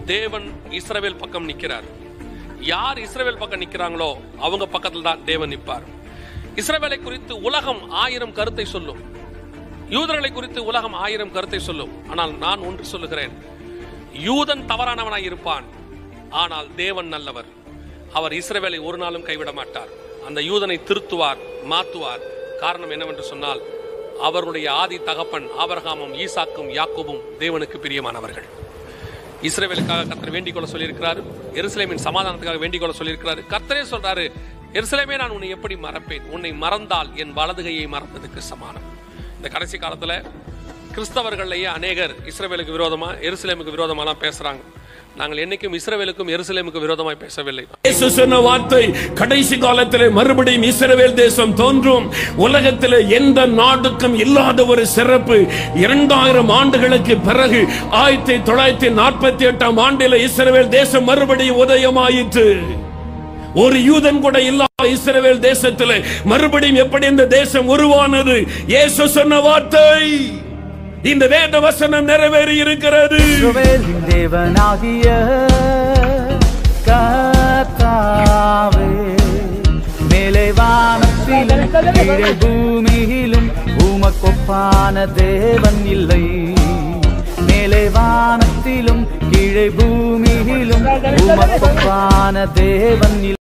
தேவன் இஸ்ரவேல் பக்கம் நிற்கிறார் யார் இஸ்ரவேல் பக்கம் நிற்கிறாங்களோ அவங்க பக்கத்தில் தான் தேவன் நிற்பார் இஸ்ரவேலை குறித்து உலகம் ஆயிரம் கருத்தை சொல்லும் யூதர்களை குறித்து உலகம் ஆயிரம் கருத்தை சொல்லும் ஆனால் நான் ஒன்று சொல்லுகிறேன் யூதன் தவறானவனாய் இருப்பான் ஆனால் தேவன் நல்லவர் அவர் இஸ்ரவேலை ஒரு நாளும் கைவிட மாட்டார் அந்த யூதனை திருத்துவார் மாத்துவார் காரணம் என்னவென்று சொன்னால் அவருடைய ஆதி தகப்பன் ஆபரகாமும் ஈசாக்கும் யாக்கோபும் தேவனுக்கு பிரியமானவர்கள் இஸ்ரேவேலுக்காக கர்த்தர் வேண்டிக் கொள்ள சொல்லியிருக்கிறாரு எருசலேமின் சமாதானத்துக்காக வேண்டிக் கொள்ள சொல்லியிருக்கிறாரு கர்த்தரே சொல்றாரு எருசலேமே நான் உன்னை எப்படி மறப்பேன் உன்னை மறந்தால் என் வலதுகையை மறந்ததுக்கு சமானம் இந்த கடைசி காலத்துல கிறிஸ்தவர்கள்லயே அநேகர் இஸ்ரேவேலுக்கு விரோதமா எருசலேமுக்கு விரோதமாலாம் பேசுறாங்க நாங்கள் என்னைக்கும் இஸ்ரேவேலுக்கும் எருசலேமுக்கு விரோதமாய் பேசவில்லை இயேசு சொன்ன வார்த்தை கடைசி காலத்திலே மறுபடியும் இஸ்ரவேல் தேசம் தோன்றும் உலகத்திலே எந்த நாடுக்கும் இல்லாத ஒரு சிறப்பு இரண்டாயிரம் ஆண்டுகளுக்கு பிறகு ஆயிரத்தி தொள்ளாயிரத்தி நாற்பத்தி எட்டாம் ஆண்டில இஸ்ரவேல் தேசம் மறுபடியும் உதயமாயிற்று ஒரு யூதன் கூட இல்லாத இஸ்ரவேல் தேசத்திலே மறுபடியும் எப்படி இந்த தேசம் உருவானது இயேசு சொன்ன வார்த்தை இந்த வேத வசனம் நிறைவேறி இருக்கிறது இஸ்ரவேலின் தேவனாகிய கர்த்தாவே மேலே வானத்திலும் கீழே பூமியிலும் உமக்கொப்பான தேவன் இல்லை மேலே வானத்திலும் கீழே பூமியிலும் உமக்கொப்பான தேவன் இல்லை